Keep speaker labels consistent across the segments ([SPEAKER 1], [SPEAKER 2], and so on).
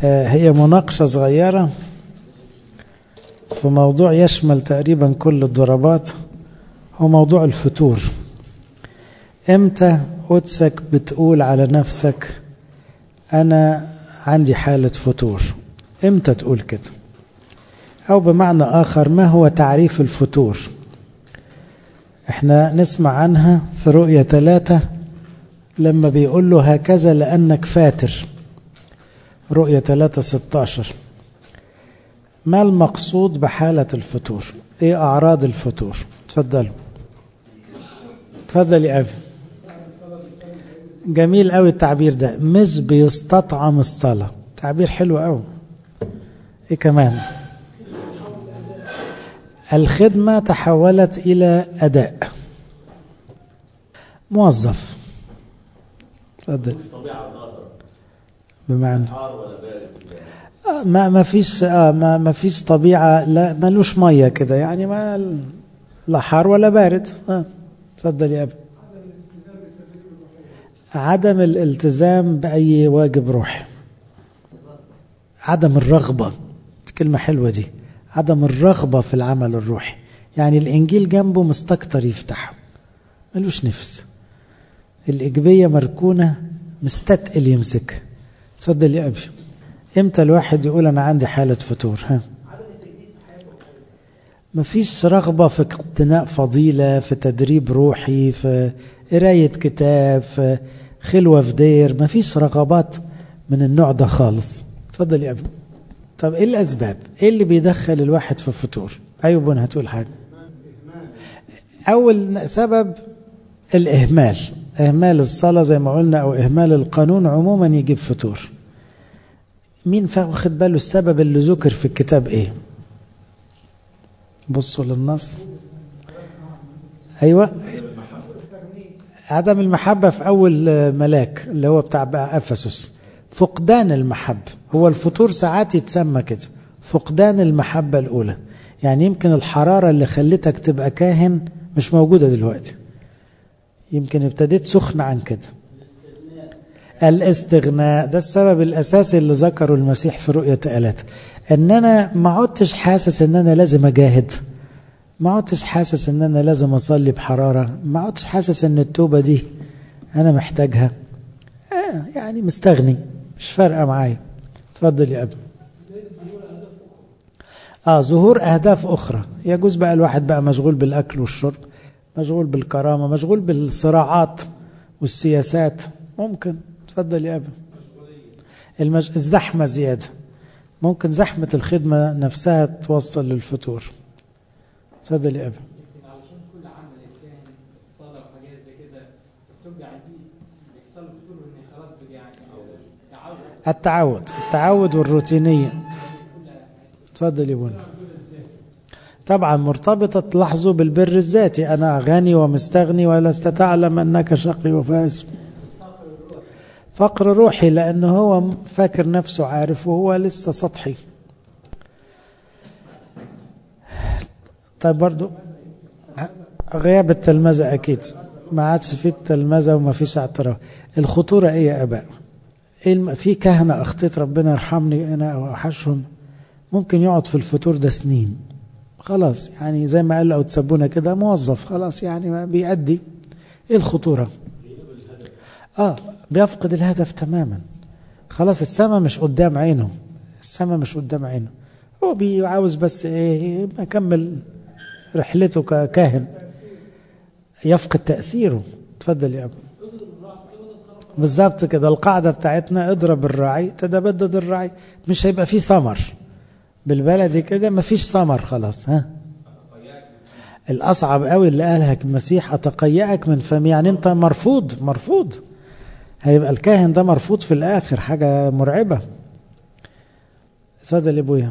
[SPEAKER 1] هي مناقشة صغيرة في موضوع يشمل تقريبا كل الضربات هو موضوع الفتور امتى قدسك بتقول على نفسك انا عندي حالة فتور امتى تقول كده او بمعنى اخر ما هو تعريف الفتور احنا نسمع عنها في رؤية ثلاثة لما بيقول له هكذا لأنك فاتر رؤية 3 16 ما المقصود بحالة الفتور ايه أعراض الفتور تفضلوا تفضل يا أبي جميل قوي التعبير ده مش بيستطعم الصلاة تعبير حلو قوي ايه كمان الخدمة تحولت إلى أداء موظف تفضل بمعنى آه ما ما فيش آه ما ما فيش طبيعة لا ملوش مية كده يعني ما لا حار ولا بارد آه تفضل يا أبي عدم الالتزام بأي واجب روحي عدم الرغبة كلمة حلوة دي عدم الرغبة في العمل الروحي يعني الإنجيل جنبه مستكتر يفتحه ملوش نفس الإيجابية مركونة مستتقل يمسك تفضل يا أبي امتى الواحد يقول أنا عندي حالة فتور ها مفيش رغبة في اقتناء فضيلة في تدريب روحي في قراية كتاب في خلوة في دير مفيش رغبات من النوع ده خالص تفضل يا أبي طب ايه الاسباب ايه اللي بيدخل الواحد في فتور ايوه بون هتقول حاجه اول سبب الاهمال اهمال الصلاه زي ما قلنا او اهمال القانون عموما يجيب فتور مين واخد باله السبب اللي ذكر في الكتاب ايه بصوا للنص ايوه عدم المحبه في اول ملاك اللي هو بتاع بقى افسس فقدان المحبة هو الفطور ساعات يتسمى كده فقدان المحبة الأولى يعني يمكن الحرارة اللي خلتك تبقى كاهن مش موجودة دلوقتي يمكن ابتديت سخن عن كده الاستغناء ده السبب الأساسي اللي ذكره المسيح في رؤية ثلاثة ان انا ما عدتش حاسس ان انا لازم اجاهد ما عدتش حاسس ان انا لازم اصلي بحرارة ما عدتش حاسس ان التوبة دي انا محتاجها آه يعني مستغني مش فارقه معايا اتفضل يا ابني اه ظهور اهداف اخرى يجوز بقى الواحد بقى مشغول بالاكل والشرب مشغول بالكرامه مشغول بالصراعات والسياسات ممكن اتفضل يا ابني المج... الزحمه زياده ممكن زحمه الخدمه نفسها توصل للفتور اتفضل يا ابني
[SPEAKER 2] علشان كل عمل الكاهن الصلاه وحاجات زي كده بترجع بيحصل له فتور ان خلاص بقى يعني تعود
[SPEAKER 1] التعود التعود والروتينية تفضل يا بني طبعا مرتبطة تلاحظوا بالبر الذاتي أنا غني ومستغني ولست تعلم أنك شقي وفائز فقر روحي لأنه هو فاكر نفسه عارف وهو لسه سطحي طيب برضو غياب التلمذة أكيد ما عادش في التلمذة وما فيش اعتراف الخطورة إيه يا أباء في كهنة أخطيت ربنا يرحمني أنا أو أحشهم ممكن يقعد في الفتور ده سنين خلاص يعني زي ما قال أو تسبونا كده موظف خلاص يعني ما بيأدي إيه الخطورة آه بيفقد الهدف تماما خلاص السماء مش قدام عينه السماء مش قدام عينه هو بيعاوز بس إيه يكمل رحلته ككاهن يفقد تأثيره تفضل يا أبو بالظبط كده القاعدة بتاعتنا اضرب الراعي تتبدد الراعي مش هيبقى فيه ثمر بالبلدي كده مفيش ثمر خلاص ها الأصعب قوي اللي قالها المسيح أتقيأك من فمي يعني أنت مرفوض مرفوض هيبقى الكاهن ده مرفوض في الآخر حاجة مرعبة اتفضل يا ابويا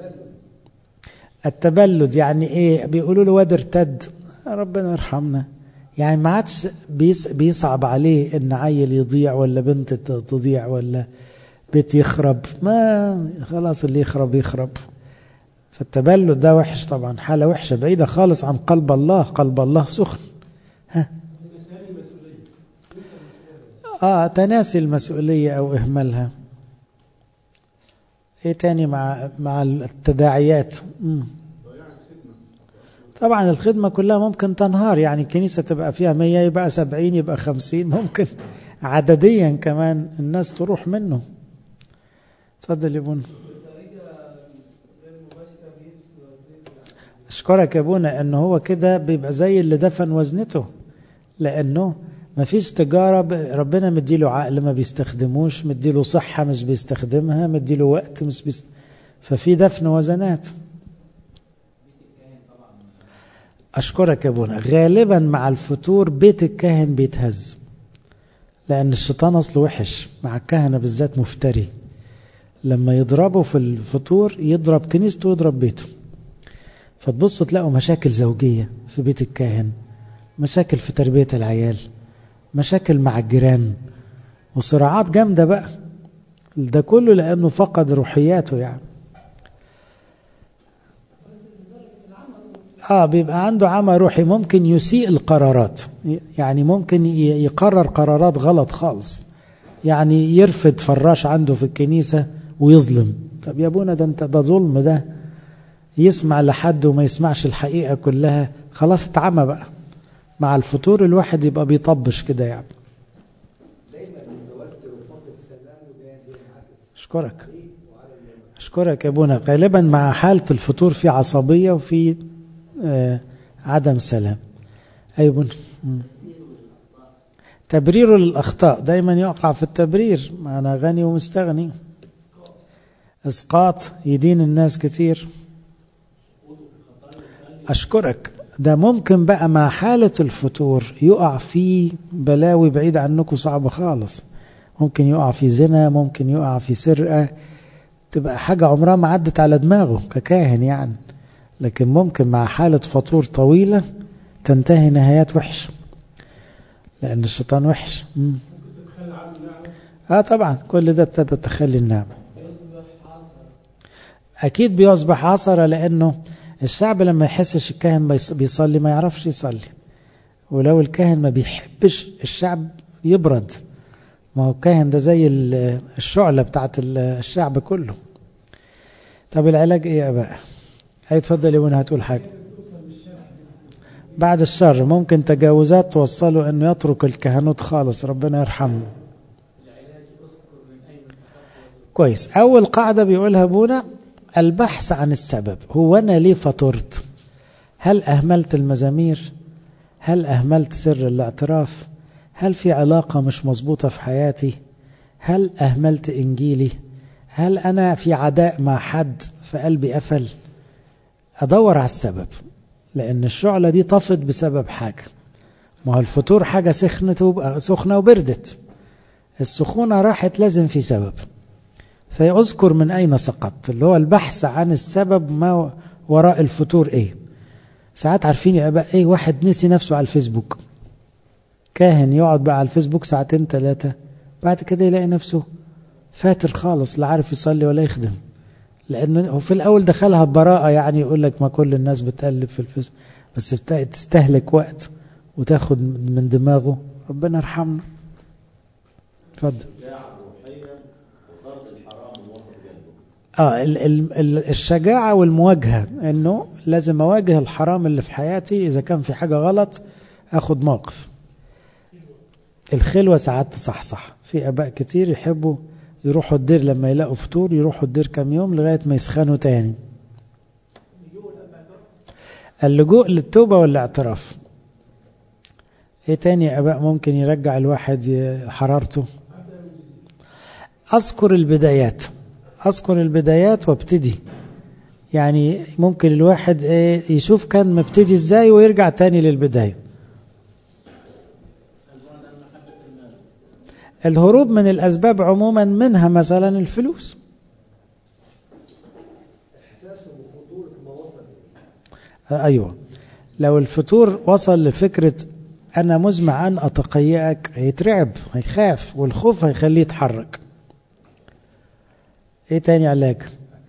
[SPEAKER 1] التبلد يعني ايه بيقولوا له واد ارتد ربنا يرحمنا يعني ما عادش بيص بيصعب عليه ان عيل يضيع ولا بنت تضيع ولا بيت يخرب ما خلاص اللي يخرب يخرب فالتبلد ده وحش طبعا حالة وحشة بعيدة خالص عن قلب الله قلب الله سخن ها اه تناسي المسؤولية او اهمالها ايه تاني مع مع التداعيات مم. طبعا الخدمة كلها ممكن تنهار يعني الكنيسة تبقى فيها 100 يبقى 70 يبقى 50 ممكن عدديا كمان الناس تروح منه اتفضل يا ابونا اشكرك يا ابونا ان هو كده بيبقى زي اللي دفن وزنته لانه ما فيش تجارة ربنا مديله عقل ما بيستخدموش مديله صحة مش بيستخدمها مديله وقت مش بيست... ففي دفن وزنات أشكرك يا ابونا غالبا مع الفتور بيت الكاهن بيتهز لأن الشيطان أصله وحش مع الكهنة بالذات مفتري لما يضربه في الفطور يضرب كنيسته ويضرب بيته فتبصوا تلاقوا مشاكل زوجية في بيت الكاهن مشاكل في تربية العيال مشاكل مع الجيران وصراعات جامدة بقى ده كله لأنه فقد روحياته يعني آه بيبقى عنده عمى روحي ممكن يسيء القرارات يعني ممكن يقرر قرارات غلط خالص يعني يرفض فراش عنده في الكنيسة ويظلم طب يا ابونا ده انت ده ظلم ده يسمع لحد وما يسمعش الحقيقة كلها خلاص اتعمى بقى مع الفطور الواحد يبقى بيطبش كده يعني اشكرك اشكرك يا ابونا غالبا مع حالة الفطور في عصبية وفي آه عدم سلام اي ابونا تبريره للأخطاء دايما يقع في التبرير ما أنا غني ومستغني إسقاط يدين الناس كتير أشكرك ده ممكن بقى مع حالة الفتور يقع في بلاوي بعيد عنكم صعبة خالص ممكن يقع في زنا ممكن يقع في سرقة تبقى حاجة عمرها ما عدت على دماغه ككاهن يعني لكن ممكن مع حالة فطور طويلة تنتهي نهايات وحشة لأن الشيطان وحش مم. اه طبعا كل ده ابتدى تخلي النعمة أكيد بيصبح عصرة لأنه الشعب لما يحسش الكاهن بيصلي ما يعرفش يصلي ولو الكاهن ما بيحبش الشعب يبرد ما هو الكاهن ده زي الشعلة بتاعت الشعب كله طب العلاج ايه يا بقى هيتفضل يا ابونا هتقول حاجة بعد الشر ممكن تجاوزات توصله انه يترك الكهنوت خالص ربنا يرحمه كويس اول قاعدة بيقولها ابونا البحث عن السبب هو أنا ليه فطرت هل أهملت المزامير هل أهملت سر الاعتراف هل في علاقة مش مظبوطة في حياتي هل أهملت إنجيلي هل أنا في عداء مع حد فقلبي قفل أدور على السبب لأن الشعلة دي طفت بسبب حاجة ما هو الفطور حاجة سخنة سخنة وبردت السخونة راحت لازم في سبب فيذكر من أين سقطت اللي هو البحث عن السبب ما وراء الفتور إيه ساعات عارفين يا أباء إيه واحد نسي نفسه على الفيسبوك كاهن يقعد بقى على الفيسبوك ساعتين ثلاثة بعد كده يلاقي نفسه فاتر خالص لا عارف يصلي ولا يخدم لأنه في الأول دخلها ببراءة يعني يقول لك ما كل الناس بتقلب في الفيسبوك بس تستهلك وقت وتاخد من دماغه ربنا يرحمنا اتفضل اه ال ال الشجاعة والمواجهة انه لازم اواجه الحرام اللي في حياتي اذا كان في حاجة غلط اخد موقف الخلوة ساعات تصحصح في اباء كتير يحبوا يروحوا الدير لما يلاقوا فطور يروحوا الدير كام يوم لغاية ما يسخنوا تاني اللجوء للتوبة والاعتراف ايه تاني يا اباء ممكن يرجع الواحد حرارته اذكر البدايات أذكر البدايات وابتدي يعني ممكن الواحد يشوف كان مبتدي ازاي ويرجع تاني للبداية الهروب من الأسباب عموما منها مثلا الفلوس أيوة لو الفتور وصل لفكرة أنا مزمع أن أتقيأك هيترعب هيخاف والخوف هيخليه يتحرك ايه تاني علاج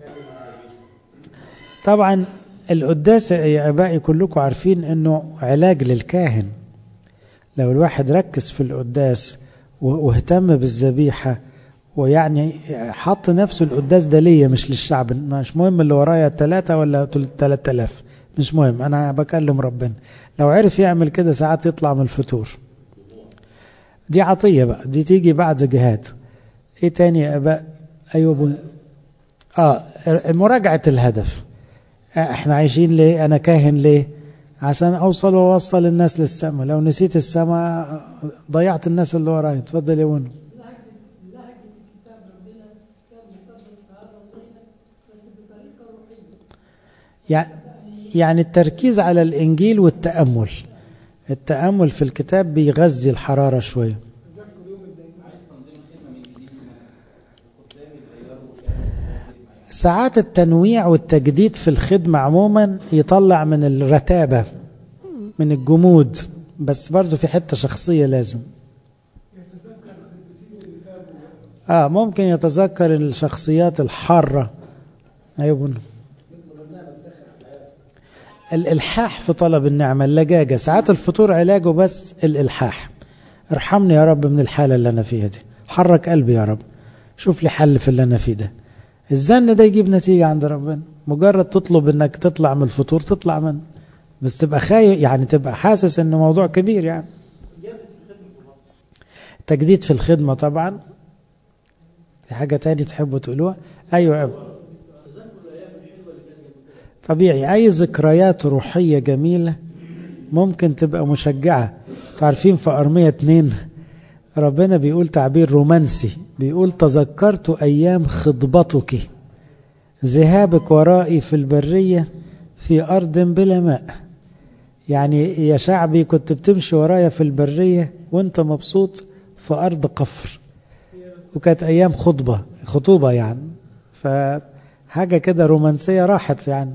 [SPEAKER 1] طبعا القداس يا ابائي كلكم عارفين انه علاج للكاهن لو الواحد ركز في القداس واهتم بالذبيحة ويعني حط نفسه القداس ده ليا مش للشعب مش مهم اللي ورايا ثلاثة ولا ثلاثة آلاف مش مهم أنا بكلم ربنا لو عرف يعمل كده ساعات يطلع من الفتور دي عطية بقى دي تيجي بعد جهاد ايه تاني يا اباء ايوه بو... اه مراجعة الهدف احنا عايشين ليه انا كاهن ليه عشان اوصل واوصل الناس للسماء لو نسيت السماء ضيعت الناس اللي ورايا اتفضل يا ونو يعني التركيز على الانجيل والتامل التامل في الكتاب بيغذي الحراره شويه ساعات التنويع والتجديد في الخدمة عموما يطلع من الرتابة من الجمود بس برضو في حتة شخصية لازم آه ممكن يتذكر الشخصيات الحارة أيوة الإلحاح في طلب النعمة اللجاجة ساعات الفطور علاجه بس الإلحاح ارحمني يا رب من الحالة اللي أنا فيها دي حرك قلبي يا رب شوف لي حل في اللي أنا فيه ده الزن ده يجيب نتيجة عند ربنا مجرد تطلب انك تطلع من الفطور تطلع من بس تبقى خايف يعني تبقى حاسس انه موضوع كبير يعني تجديد في الخدمة طبعا في حاجة تاني تحبوا تقولوها ايوه أبو. طبيعي اي ذكريات روحية جميلة ممكن تبقى مشجعة تعرفين في أرمية اتنين ربنا بيقول تعبير رومانسي بيقول تذكرت أيام خطبتك ذهابك ورائي في البرية في أرض بلا ماء يعني يا شعبي كنت بتمشي ورايا في البرية وانت مبسوط في أرض قفر وكانت أيام خطبة خطوبة يعني فحاجة كده رومانسية راحت يعني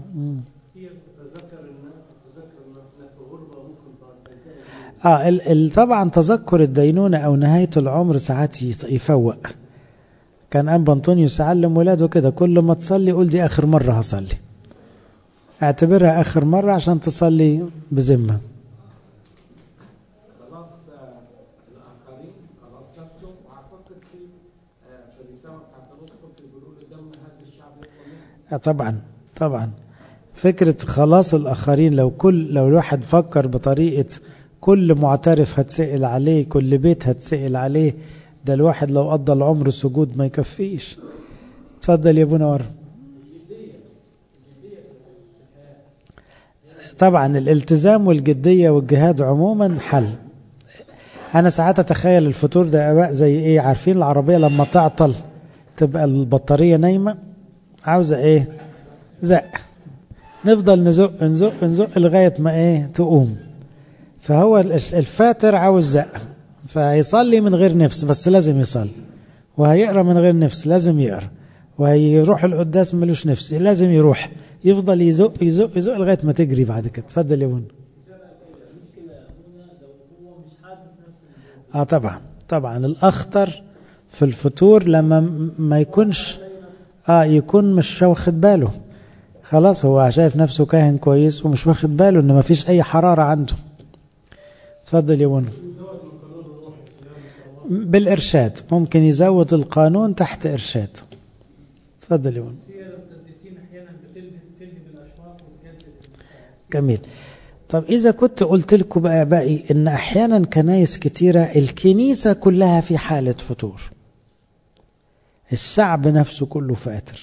[SPEAKER 1] اه ال ال طبعا تذكر الدينونة او نهاية العمر ساعات يفوق كان أنبا أنطونيوس علم ولاده كده كل ما تصلي قول دي آخر مرة هصلي اعتبرها آخر مرة عشان تصلي بذمة
[SPEAKER 2] خلاص الآخرين خلاص نفسه وأعتقد في في الرسالة بتاعت الأسقف بيقولوا دم هذا الشعب يطلع منه
[SPEAKER 1] آه طبعا طبعا فكرة خلاص الآخرين لو كل لو الواحد فكر بطريقة كل معترف هتسأل عليه كل بيت هتسأل عليه ده الواحد لو قضى العمر سجود ما يكفيش اتفضل يا ابو نور طبعا الالتزام والجدية والجهاد عموما حل انا ساعات اتخيل الفطور ده اباء زي ايه عارفين العربية لما تعطل تبقى البطارية نايمة عاوزة ايه زق نفضل نزق نزق نزق لغاية ما ايه تقوم فهو الفاتر عاوز زق فهيصلي من غير نفس بس لازم يصلي وهيقرا من غير نفس لازم يقرا وهيروح القداس ملوش نفس لازم يروح يفضل يزق يزق يزق لغايه ما تجري بعد كده اتفضل يا بون اه طبعا طبعا الاخطر في الفطور لما ما يكونش اه يكون مش واخد باله خلاص هو شايف نفسه كاهن كويس ومش واخد باله ان ما فيش اي حراره عنده اتفضل يا بون بالإرشاد ممكن يزود القانون تحت إرشاد تفضل يا جميل طب إذا كنت قلت لكم بقى باقي إن أحيانا كنايس كتيرة الكنيسة كلها في حالة فتور الشعب نفسه كله فاتر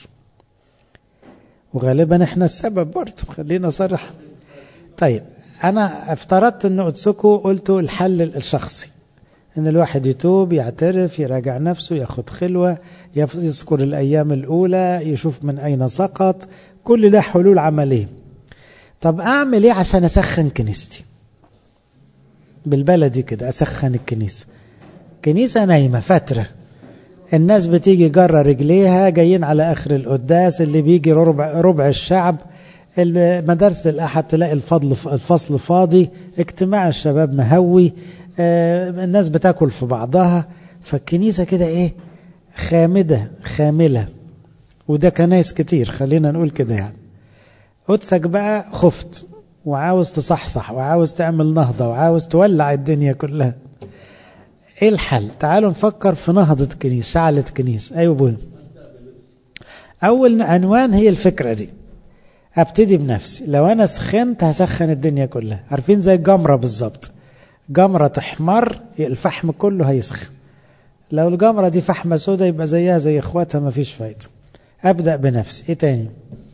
[SPEAKER 1] وغالبا احنا السبب برضه خلينا صرح طيب أنا افترضت أن قدسكم قلتوا الحل الشخصي ان الواحد يتوب يعترف يراجع نفسه ياخد خلوة يذكر الايام الاولى يشوف من اين سقط كل ده حلول عملية طب اعمل ايه عشان اسخن كنيستي بالبلدي كده اسخن الكنيسة كنيسة نايمة فترة الناس بتيجي جرى رجليها جايين على اخر القداس اللي بيجي ربع, ربع الشعب مدارس الاحد تلاقي الفضل الفصل فاضي اجتماع الشباب مهوي الناس بتاكل في بعضها فالكنيسة كده ايه خامدة خاملة وده كنايس كتير خلينا نقول كده يعني قدسك بقى خفت وعاوز تصحصح وعاوز تعمل نهضة وعاوز تولع الدنيا كلها ايه الحل تعالوا نفكر في نهضة كنيسة شعلة كنيسة ايوه بوي اول عنوان هي الفكرة دي ابتدي بنفسي لو انا سخنت هسخن الدنيا كلها عارفين زي الجمرة بالظبط جمرة تحمر الفحم كله هيسخن لو الجمرة دي فحمة سودة يبقى زيها زي اخواتها مفيش فايدة ابدأ بنفسي ايه تاني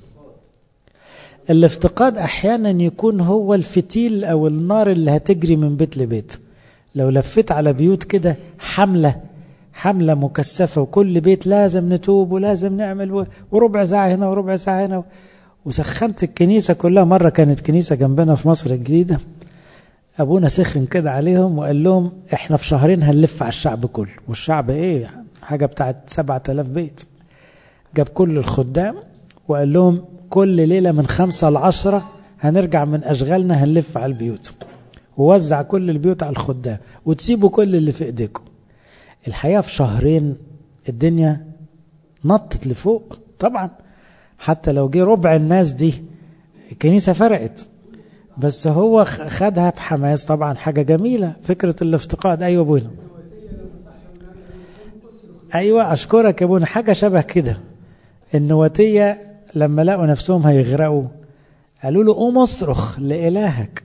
[SPEAKER 1] الافتقاد احيانا يكون هو الفتيل او النار اللي هتجري من بيت لبيت لو لفيت على بيوت كده حملة حملة مكثفة وكل بيت لازم نتوب ولازم نعمل وربع ساعة هنا وربع ساعة هنا وسخنت الكنيسة كلها مرة كانت كنيسة جنبنا في مصر الجديدة أبونا سخن كده عليهم وقال لهم إحنا في شهرين هنلف على الشعب كله والشعب إيه حاجة بتاعت سبعة آلاف بيت جاب كل الخدام وقال لهم كل ليلة من خمسة لعشرة هنرجع من أشغالنا هنلف على البيوت ووزع كل البيوت على الخدام وتسيبوا كل اللي في ايديكم الحقيقة في شهرين الدنيا نطت لفوق طبعا حتى لو جه ربع الناس دي الكنيسة فرقت بس هو خدها بحماس طبعا حاجة جميلة فكرة الافتقاد أيوة ابونا أيوة أشكرك يا ابونا حاجة شبه كده النواتية لما لقوا نفسهم هيغرقوا قالوا له قوم اصرخ لإلهك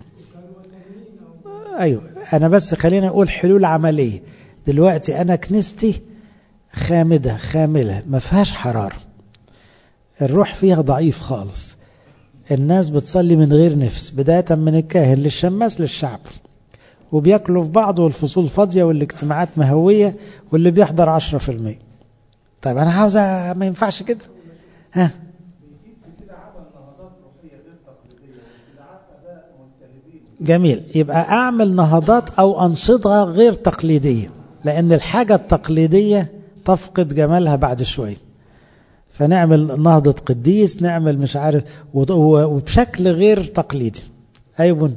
[SPEAKER 1] أيوة أنا بس خلينا أقول حلول عملية دلوقتي أنا كنيستي خامدة خاملة ما فيهاش حرارة الروح فيها ضعيف خالص الناس بتصلي من غير نفس بداية من الكاهن للشماس للشعب وبياكلوا في بعض والفصول فاضية والاجتماعات مهوية واللي بيحضر عشرة في المية طيب أنا عاوز ما ينفعش كده ها جميل يبقى أعمل نهضات أو أنشطة غير تقليدية لأن الحاجة التقليدية تفقد جمالها بعد شوية فنعمل نهضة قديس نعمل مش عارف وبشكل غير تقليدي أيوة بن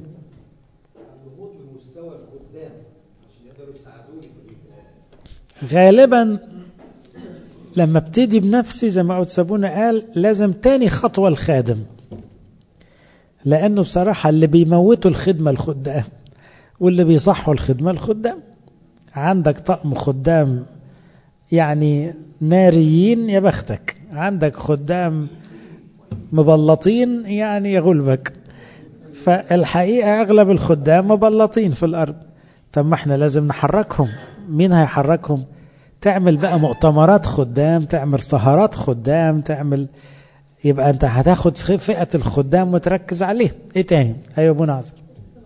[SPEAKER 1] غالبا لما ابتدي بنفسي زي ما سابونا قال لازم تاني خطوة الخادم لأنه بصراحة اللي بيموتوا الخدمة الخدام واللي بيصحوا الخدمة الخدام عندك طقم خدام يعني ناريين يا بختك عندك خدام مبلطين يعني يغلبك فالحقيقة أغلب الخدام مبلطين في الأرض طب ما احنا لازم نحركهم مين هيحركهم تعمل بقى مؤتمرات خدام تعمل سهرات خدام تعمل يبقى انت هتاخد فئة الخدام وتركز عليه ايه تاني ايوه ابو ناصر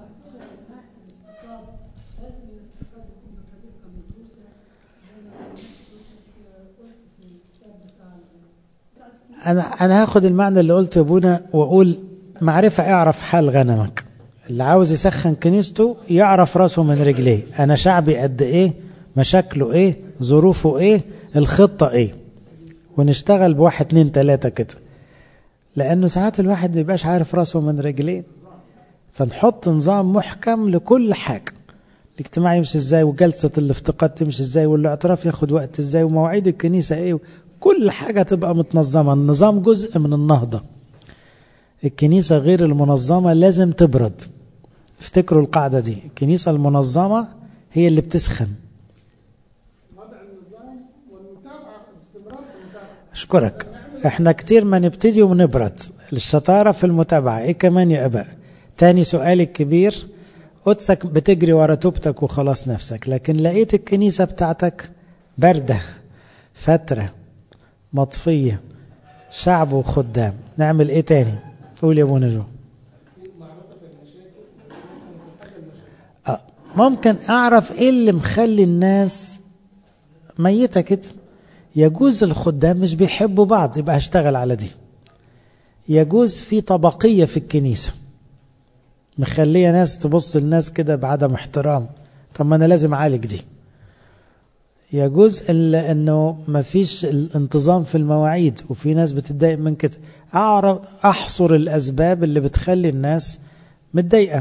[SPEAKER 1] انا انا هاخد المعنى اللي قلته يا ابونا واقول معرفة اعرف حال غنمك اللي عاوز يسخن كنيسته يعرف راسه من رجليه انا شعبي قد ايه مشاكله ايه ظروفه ايه الخطة ايه ونشتغل بواحد اتنين تلاتة كده لانه ساعات الواحد ما يبقاش عارف راسه من رجليه فنحط نظام محكم لكل حاجة الاجتماع يمشي ازاي وجلسة الافتقاد تمشي ازاي والاعتراف ياخد وقت ازاي ومواعيد الكنيسة ايه كل حاجة تبقى متنظمة النظام جزء من النهضة الكنيسة غير المنظمة لازم تبرد افتكروا القاعدة دي الكنيسة المنظمة هي اللي بتسخن أشكرك احنا كتير ما نبتدي ونبرد الشطارة في المتابعة ايه كمان يا أباء تاني سؤال الكبير قدسك بتجري ورا توبتك وخلاص نفسك لكن لقيت الكنيسة بتاعتك باردة فترة مطفية شعب وخدام نعمل ايه تاني قول يا ابو نجو ممكن اعرف ايه اللي مخلي الناس ميتة كده يجوز الخدام مش بيحبوا بعض يبقى هشتغل على دي يجوز في طبقية في الكنيسة مخلية ناس تبص الناس كده بعدم احترام طب ما انا لازم اعالج دي يجوز انه ما فيش الانتظام في المواعيد وفي ناس بتتضايق من كده اعرف احصر الاسباب اللي بتخلي الناس متضايقه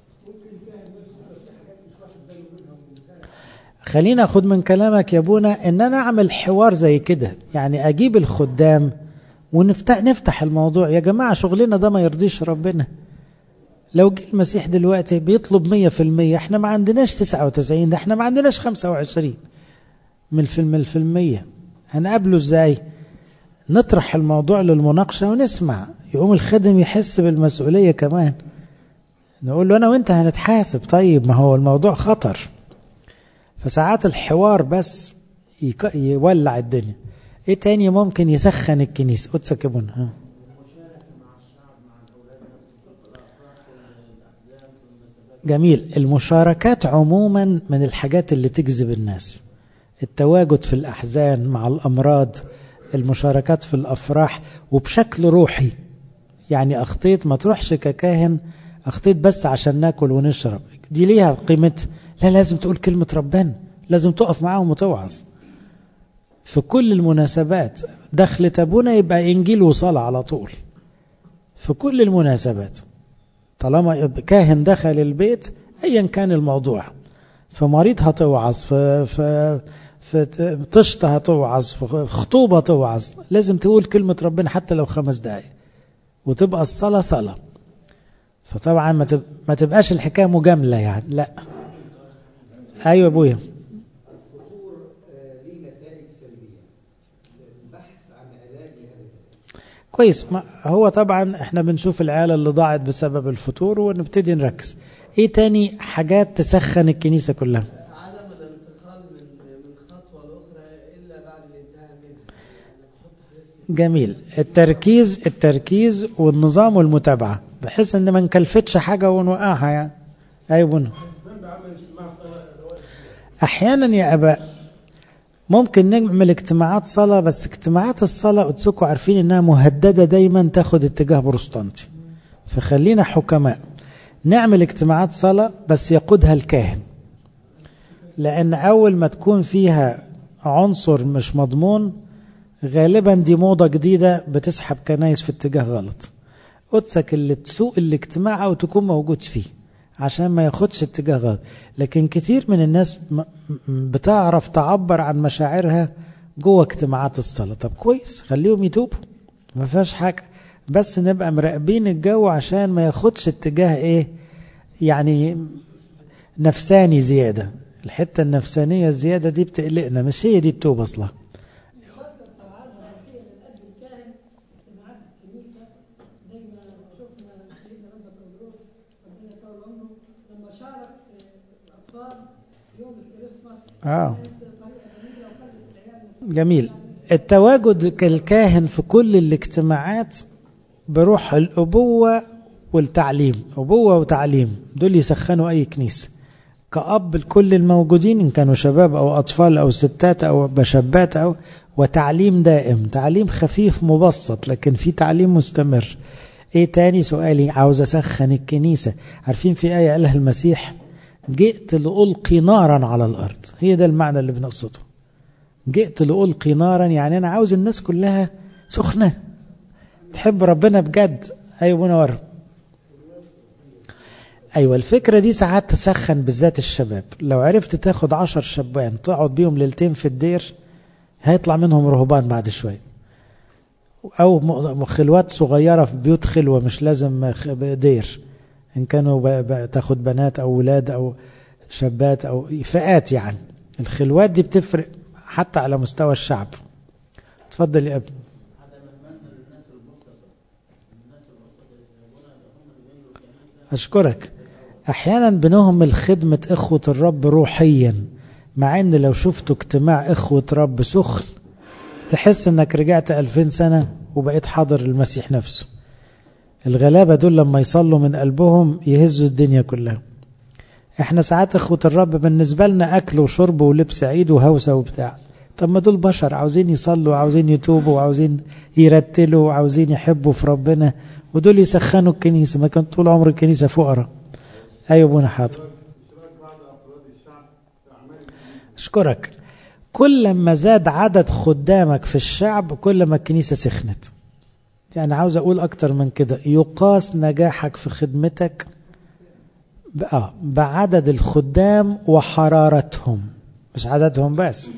[SPEAKER 1] خلينا اخد من كلامك يا ابونا ان انا اعمل حوار زي كده يعني اجيب الخدام ونفتح نفتح الموضوع يا جماعه شغلنا ده ما يرضيش ربنا لو جه المسيح دلوقتي بيطلب مية في المية احنا ما عندناش تسعة وتسعين ده احنا ما عندناش خمسة وعشرين من الفيلم في المية هنقابله ازاي نطرح الموضوع للمناقشة ونسمع يقوم الخادم يحس بالمسؤولية كمان نقول له أنا وأنت هنتحاسب طيب ما هو الموضوع خطر فساعات الحوار بس يولع الدنيا ايه تاني ممكن يسخن الكنيسة قدسك يا بنا ها جميل المشاركات عموما من الحاجات اللي تجذب الناس التواجد في الأحزان مع الأمراض المشاركات في الأفراح وبشكل روحي يعني أخطيت ما تروحش ككاهن أخطيت بس عشان ناكل ونشرب دي ليها قيمة لا لازم تقول كلمة ربنا لازم تقف معاهم وتوعظ في كل المناسبات دخلة أبونا يبقى إنجيل وصلاة على طول في كل المناسبات طالما كاهن دخل البيت أيا كان الموضوع فمريض هتوعظ في, في, في طشت هتوعظ في خطوبة توعظ لازم تقول كلمة ربنا حتى لو خمس دقايق وتبقى الصلاة صلاة فطبعا ما تبقاش الحكاية مجاملة يعني لا أيوة أبويا
[SPEAKER 2] الفطور ليه نتائج سلبية البحث عن علاج لهذا
[SPEAKER 1] كويس ما هو طبعا احنا بنشوف العيال اللي ضاعت بسبب الفطور ونبتدي نركز ايه تاني حاجات تسخن الكنيسة كلها
[SPEAKER 3] عدم الانتقال من من خطوه لاخرى الا بعد الانتهاء منها يعني نحط حاجات
[SPEAKER 1] جميل التركيز التركيز والنظام والمتابعة بحيث ان ما نكلفتش حاجة ونوقعها يعني ايوه بنا احيانا يا اباء ممكن نعمل اجتماعات صلاة بس اجتماعات الصلاة قدسكم عارفين انها مهددة دايما تاخد اتجاه بروستانتي فخلينا حكماء نعمل اجتماعات صلاة بس يقودها الكاهن لان اول ما تكون فيها عنصر مش مضمون غالبا دي موضة جديدة بتسحب كنايس في اتجاه غلط قدسك اللي تسوق الاجتماع او تكون موجود فيه عشان ما ياخدش اتجاه غلط لكن كتير من الناس بتعرف تعبر عن مشاعرها جوه اجتماعات الصلاة طب كويس خليهم يتوبوا ما فيهاش حاجة بس نبقى مراقبين الجو عشان ما ياخدش اتجاه ايه يعني نفساني زيادة الحتة النفسانية الزيادة دي بتقلقنا مش هي دي التوبة اصلا
[SPEAKER 4] الشرط الفعال الروحية للأب الكاهن اجتماعات الكنيسة زي ما شفنا سيدنا ربنا تودروس ربنا يطول عمره لما شارك الأطفال يوم الكريسماس
[SPEAKER 1] اه
[SPEAKER 4] كانت طريقة جميلة وخلت العيال مبسوطين.
[SPEAKER 1] جميل التواجد كالكاهن في كل الاجتماعات بروح الأبوة والتعليم أبوة وتعليم دول يسخنوا أي كنيسة كأب لكل الموجودين إن كانوا شباب أو أطفال أو ستات أو بشابات أو وتعليم دائم تعليم خفيف مبسط لكن في تعليم مستمر إيه تاني سؤالي عاوز أسخن الكنيسة عارفين في آية قالها المسيح جئت لألقي نارا على الأرض هي ده المعنى اللي بنقصده جئت لألقي نارا يعني أنا عاوز الناس كلها سخنة تحب ربنا بجد أيوة منور أيوة الفكرة دي ساعات تسخن بالذات الشباب لو عرفت تاخد عشر شبان تقعد بيهم ليلتين في الدير هيطلع منهم رهبان بعد شوية أو م- خلوات صغيرة في بيوت خلوة مش لازم خ- دير إن كانوا ب- ب- تاخد بنات أو ولاد أو شابات أو فئات يعني الخلوات دي بتفرق حتى على مستوى الشعب تفضل يا ابني أشكرك أحيانا بنهمل خدمة إخوة الرب روحيا مع أن لو شفتوا اجتماع إخوة رب سخن تحس أنك رجعت ألفين سنة وبقيت حاضر المسيح نفسه الغلابة دول لما يصلوا من قلبهم يهزوا الدنيا كلها احنا ساعات اخوة الرب بالنسبة لنا اكل وشرب ولبس عيد وهوسة وبتاع طب ما دول بشر عاوزين يصلوا وعاوزين يتوبوا وعاوزين يرتلوا وعاوزين يحبوا في ربنا ودول يسخنوا الكنيسة ما كان طول عمر الكنيسة فقراء ايوه ابونا حاضر اشكرك كل ما زاد عدد خدامك في الشعب كل ما الكنيسة سخنت يعني عاوز اقول اكتر من كده يقاس نجاحك في خدمتك آه بعدد الخدام وحرارتهم مش عددهم بس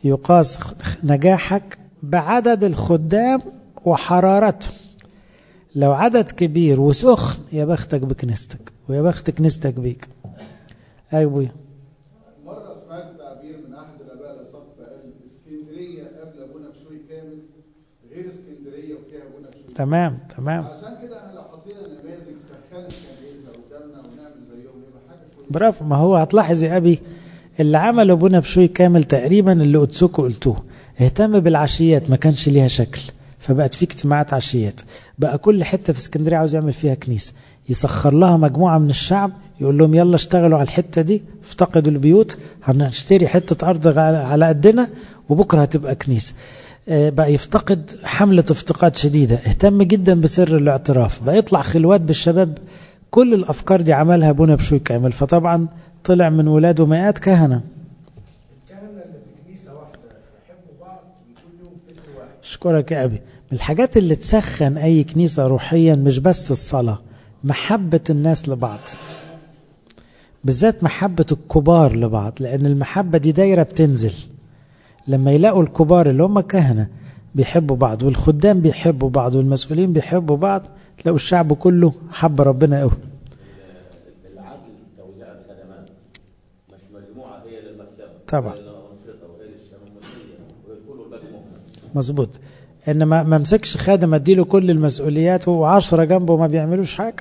[SPEAKER 1] يقاس نجاحك بعدد الخدام وحرارتهم لو عدد كبير وسخن يا بختك بكنيستك ويا بخت كنيستك بيك ايوه ابويا
[SPEAKER 5] مرة سمعت تعبير من أحد الآباء الأساقفة قال اسكندرية قبل أبونا بشوي كامل غير اسكندرية وفيها أبونا بشوي
[SPEAKER 1] تمام تمام
[SPEAKER 5] عشان كده احنا لو حطينا نماذج سخنت كنيسة قدامنا ونعمل زيهم يبقى حاجة كويسة
[SPEAKER 1] برافو ما هو هتلاحظ يا ابي اللي عمل ابونا بشوي كامل تقريبا اللي قدسكوا قلتوه اهتم بالعشيات ما كانش ليها شكل فبقت في اجتماعات عشيات بقى كل حته في اسكندريه عاوز يعمل فيها كنيسه يسخر لها مجموعه من الشعب يقول لهم يلا اشتغلوا على الحته دي افتقدوا البيوت هنشتري حته ارض على قدنا وبكره هتبقى كنيسه آه، بقى يفتقد حملة افتقاد شديدة اهتم جدا بسر الاعتراف بقى يطلع خلوات بالشباب كل الأفكار دي عملها ابونا بشوي كامل فطبعا طلع من ولاده مئات كهنة
[SPEAKER 5] الكهنة اللي في كنيسة واحدة يحبوا بعض ويكون لهم فكر واحد
[SPEAKER 1] اشكرك يا ابي من الحاجات اللي تسخن اي كنيسة روحيا مش بس الصلاة محبة الناس لبعض بالذات محبة الكبار لبعض لان المحبة دي دايرة بتنزل لما يلاقوا الكبار اللي هم كهنة بيحبوا بعض والخدام بيحبوا بعض والمسؤولين بيحبوا بعض تلاقوا الشعب كله حب ربنا قوي
[SPEAKER 6] العدل توزيع الخدمات مش مجموعة هي للمكتبة
[SPEAKER 1] طبعا.
[SPEAKER 6] وهي للأنشطة وهي للشمامسية وهي كله المجموعة
[SPEAKER 1] مظبوط ان ما ما امسكش خادم اديله كل المسؤوليات وعشرة جنبه ما بيعملوش حاجة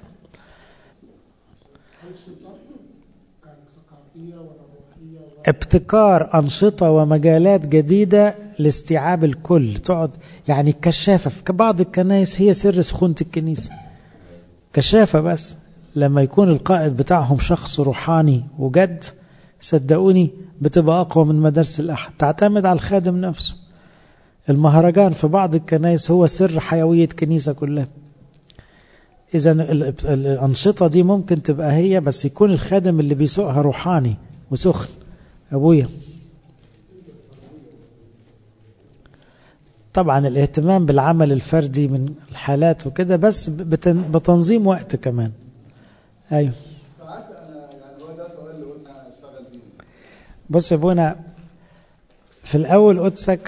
[SPEAKER 2] كانت ثقافية ولا روحية ولا
[SPEAKER 1] ابتكار أنشطة ومجالات جديدة لاستيعاب الكل تقعد يعني الكشافة في بعض الكنائس هي سر سخونة الكنيسة كشافة بس لما يكون القائد بتاعهم شخص روحاني وجد صدقوني بتبقى أقوى من مدارس الأحد تعتمد على الخادم نفسه المهرجان في بعض الكنائس هو سر حيوية كنيسة كلها إذا الأنشطة دي ممكن تبقى هي بس يكون الخادم اللي بيسوقها روحاني وسخن أبويا طبعا الاهتمام بالعمل الفردي من الحالات وكده بس بتن- بتنظيم وقت كمان أيوه
[SPEAKER 5] ساعات انا يعني هو ده سؤال اللي قلت انا اشتغل بيه
[SPEAKER 1] بص يا ابونا في الأول قدسك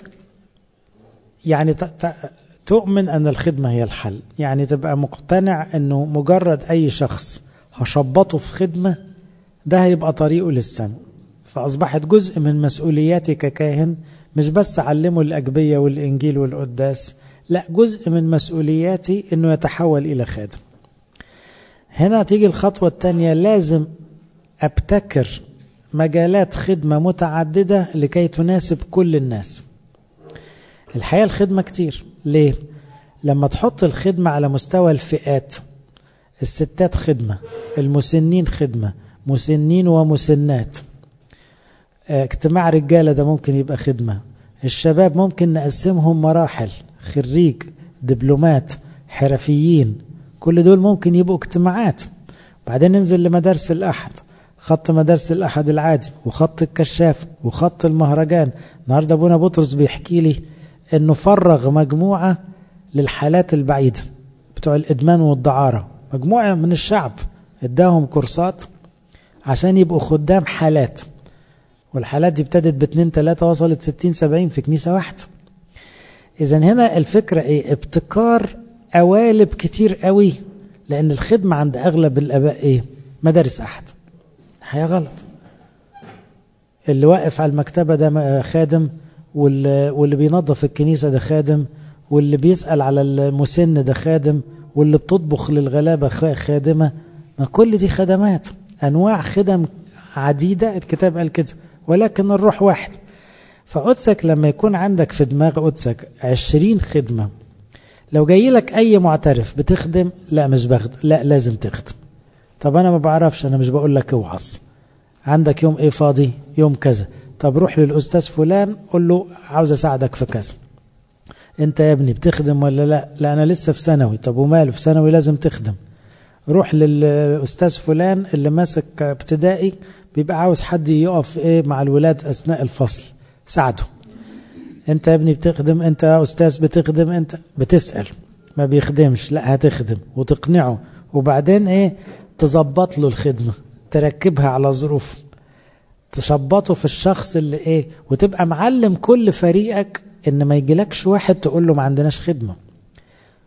[SPEAKER 1] يعني ت- ت- تؤمن أن الخدمة هي الحل يعني تبقى مقتنع أنه مجرد أي شخص هشبطه في خدمة ده هيبقى طريقه للسماء فأصبحت جزء من مسؤولياتي ككاهن مش بس أعلمه الأجبية والإنجيل والقداس لا جزء من مسؤولياتي أنه يتحول إلى خادم هنا تيجي الخطوة الثانية لازم أبتكر مجالات خدمة متعددة لكي تناسب كل الناس الحقيقة الخدمة كتير ليه؟ لما تحط الخدمة على مستوى الفئات الستات خدمة المسنين خدمة مسنين ومسنات اه، اجتماع رجالة ده ممكن يبقى خدمة الشباب ممكن نقسمهم مراحل خريج دبلومات حرفيين كل دول ممكن يبقوا اجتماعات بعدين ننزل لمدارس الأحد خط مدارس الأحد العادي وخط الكشاف وخط المهرجان النهاردة أبونا بطرس بيحكي لي أنه فرغ مجموعة للحالات البعيدة بتوع الإدمان والدعارة مجموعة من الشعب اداهم كورسات عشان يبقوا خدام حالات والحالات دي ابتدت باتنين تلاتة وصلت ستين سبعين في كنيسة واحدة إذا هنا الفكرة إيه ابتكار قوالب كتير قوي لأن الخدمة عند أغلب الآباء إيه مدارس أحد حاجة غلط اللي واقف على المكتبة ده خادم واللي, واللي بينظف الكنيسة ده خادم واللي بيسأل على المسن ده خادم واللي بتطبخ للغلابة خادمة ما كل دي خدمات أنواع خدم عديدة الكتاب قال كده ولكن الروح واحد فقدسك لما يكون عندك في دماغ قدسك عشرين خدمة لو جاي لك أي معترف بتخدم لا مش بخدم لا لازم تخدم طب أنا ما بعرفش أنا مش بقول لك اوعظ عندك يوم إيه فاضي يوم كذا طب روح للأستاذ فلان قول له عاوز أساعدك في كذا أنت يا ابني بتخدم ولا لا لا أنا لسه في ثانوي طب وماله في ثانوي لازم تخدم روح للأستاذ فلان اللي ماسك ابتدائي بيبقى عاوز حد يقف إيه مع الولاد أثناء الفصل ساعده انت يا ابني بتخدم انت يا استاذ بتخدم انت بتسأل ما بيخدمش لا هتخدم وتقنعه وبعدين ايه تظبط له الخدمة تركبها على ظروف تشبطه في الشخص اللي ايه وتبقى معلم كل فريقك ان ما يجيلكش واحد تقول له ما عندناش خدمة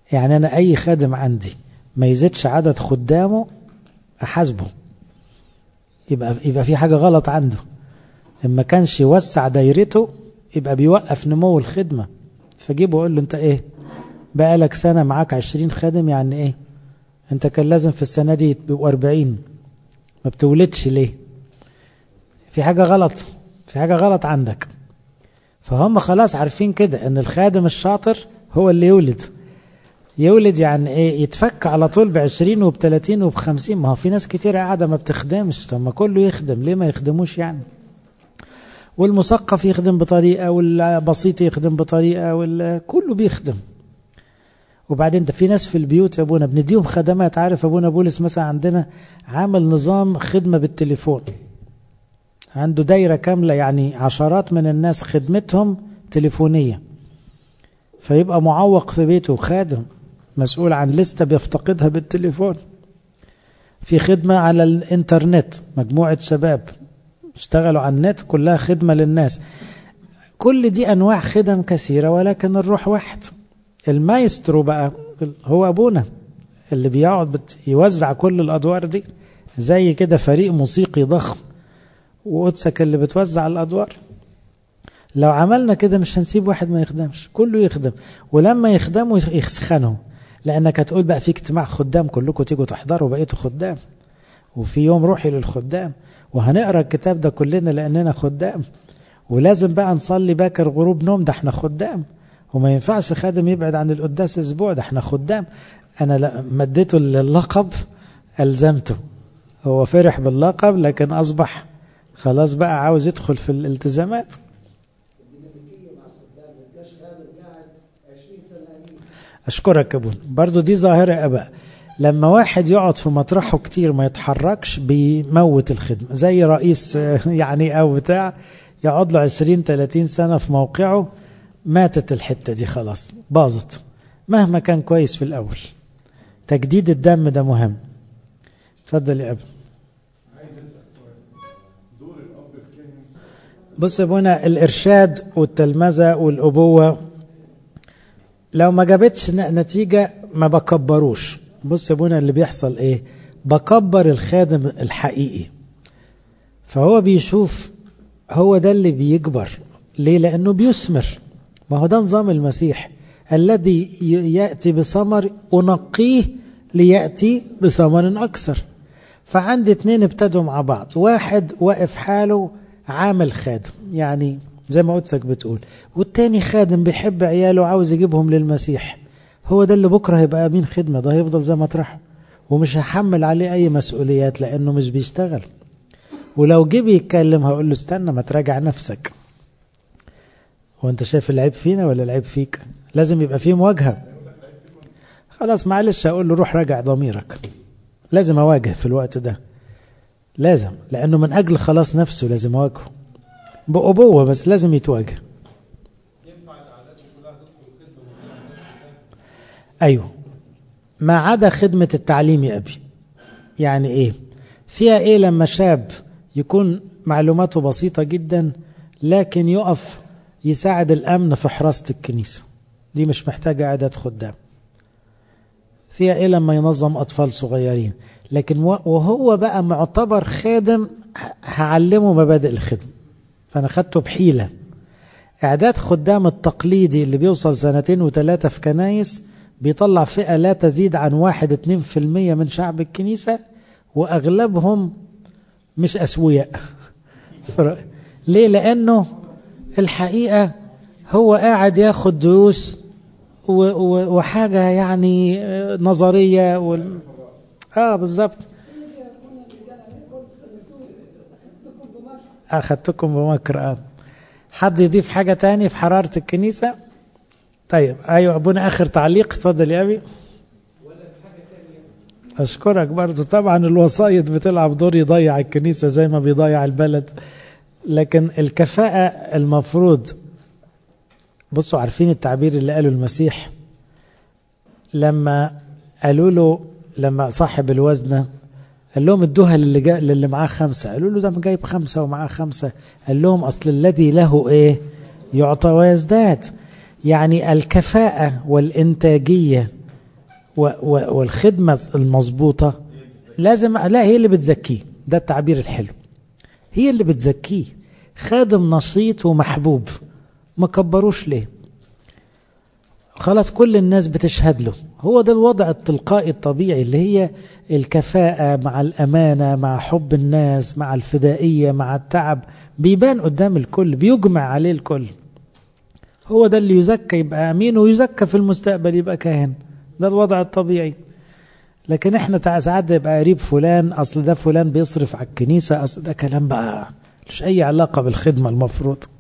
[SPEAKER 1] يعني أنا أي خادم عندي ما يزيدش عدد خدامه أحاسبه يبقى يبقى في حاجة غلط عنده لما كانش يوسع دايرته يبقى بيوقف نمو الخدمة فجيبه وقول له انت ايه بقالك سنة معاك عشرين خادم يعني ايه انت كان لازم في السنة دي تبقوا أربعين ما بتولدش ليه في حاجة غلط في حاجة غلط عندك فهم خلاص عارفين كده ان الخادم الشاطر هو اللي يولد يولد يعني ايه يتفك على طول بعشرين وبتلاتين وبخمسين ما هو في ناس كتير قاعدة ما بتخدمش طب ما كله يخدم ليه ما يخدموش يعني والمثقف يخدم بطريقة والبسيط يخدم بطريقة وكله بيخدم وبعدين ده في ناس في البيوت يا ابونا بنديهم خدمات عارف ابونا بولس مثلا عندنا عامل نظام خدمة بالتليفون عنده دايرة كاملة يعني عشرات من الناس خدمتهم تليفونية فيبقى معوق في بيته خادم مسؤول عن لستة بيفتقدها بالتليفون في خدمة على الانترنت مجموعة شباب اشتغلوا على النت كلها خدمة للناس كل دي أنواع خدم كثيرة ولكن الروح واحد المايسترو بقى هو أبونا اللي بيقعد يوزع كل الأدوار دي زي كده فريق موسيقي ضخم وقدسك اللي بتوزع الأدوار لو عملنا كده مش هنسيب واحد ما يخدمش كله يخدم ولما يخدموا يسخنوا لأنك هتقول بقى في اجتماع خدام كلكم تيجوا تحضروا بقيتوا خدام وفي يوم روحي للخدام وهنقرا الكتاب ده كلنا لأننا خدام ولازم بقى نصلي باكر غروب نوم ده احنا خدام وما ينفعش خادم يبعد عن القداس اسبوع ده احنا خدام انا مديته اللقب الزمته هو فرح باللقب لكن اصبح خلاص بقى عاوز يدخل في الالتزامات اشكرك يا ابونا برضو دي ظاهرة اباء لما واحد يقعد في مطرحه كتير ما يتحركش بيموت الخدمة زي رئيس يعني او بتاع يقعد له 20 30 سنة في موقعه ماتت الحتة دي خلاص باظت مهما كان كويس في الأول تجديد الدم ده مهم اتفضل يا ابن بص يا ابونا الإرشاد والتلمذة والأبوة لو ما جابتش نتيجة ما بكبروش بص يا ابونا اللي بيحصل ايه بكبر الخادم الحقيقي فهو بيشوف هو ده اللي بيكبر ليه لأنه بيثمر ما هو ده نظام المسيح الذي يأتي بثمر أنقيه ليأتي بثمر أكثر فعندي اتنين ابتدوا مع بعض واحد واقف حاله عامل خادم يعني زي ما قدسك بتقول والتاني خادم بيحب عياله وعاوز يجيبهم للمسيح هو ده اللي بكرة هيبقى أمين خدمة ده هيفضل زي ما طرحه ومش هحمل عليه أي مسؤوليات لأنه مش بيشتغل ولو جه بيتكلم هقول له استنى ما تراجع نفسك هو انت شايف العيب فينا ولا العيب فيك لازم يبقى فيه مواجهة خلاص معلش هقول له روح راجع ضميرك لازم اواجه في الوقت ده لازم لانه من اجل خلاص نفسه لازم اواجهه بأبوة بس لازم يتواجه ايوه ما عدا خدمة التعليم يا ابي يعني ايه فيها ايه لما شاب يكون معلوماته بسيطة جدا لكن يقف يساعد الأمن في حراسة الكنيسة دي مش محتاجة عدد خدام فيها إيه لما ينظم أطفال صغيرين لكن وهو بقى معتبر خادم هعلمه مبادئ الخدمة فأنا خدته بحيلة إعداد خدام التقليدي اللي بيوصل سنتين وثلاثة في كنايس بيطلع فئة لا تزيد عن واحد اتنين في المية من شعب الكنيسة وأغلبهم مش أسوياء ليه لأنه الحقيقة هو قاعد ياخد دروس وحاجة يعني نظرية وال... اه بالظبط أخذتكم بمكر آه. حد يضيف حاجة تاني في حرارة الكنيسة طيب أيوة أبونا آخر تعليق تفضل يا أبي أشكرك برضو طبعا الوسائط بتلعب دور يضيع الكنيسة زي ما بيضيع البلد لكن الكفاءة المفروض بصوا عارفين التعبير اللي قاله المسيح لما قالوا له لما صاحب الوزنة قال لهم ادوها للي, جا للي معاه خمسة قالوا له ده جايب خمسة ومعاه خمسة قال لهم أصل الذي له إيه يعطى ويزداد يعني الكفاءة والإنتاجية و و والخدمة المظبوطة لازم لا هي اللي بتزكيه ده التعبير الحلو هي اللي بتزكيه خادم نشيط ومحبوب ما كبروش ليه خلاص كل الناس بتشهد له هو ده الوضع التلقائي الطبيعي اللي هي الكفاءة مع الأمانة مع حب الناس مع الفدائية مع التعب بيبان قدام الكل بيجمع عليه الكل هو ده اللي يزكى يبقى أمين ويزكى في المستقبل يبقى كاهن ده الوضع الطبيعي لكن احنا ساعات يبقى قريب فلان اصل ده فلان بيصرف على الكنيسة اصل ده كلام بقى مش اي علاقة بالخدمة المفروض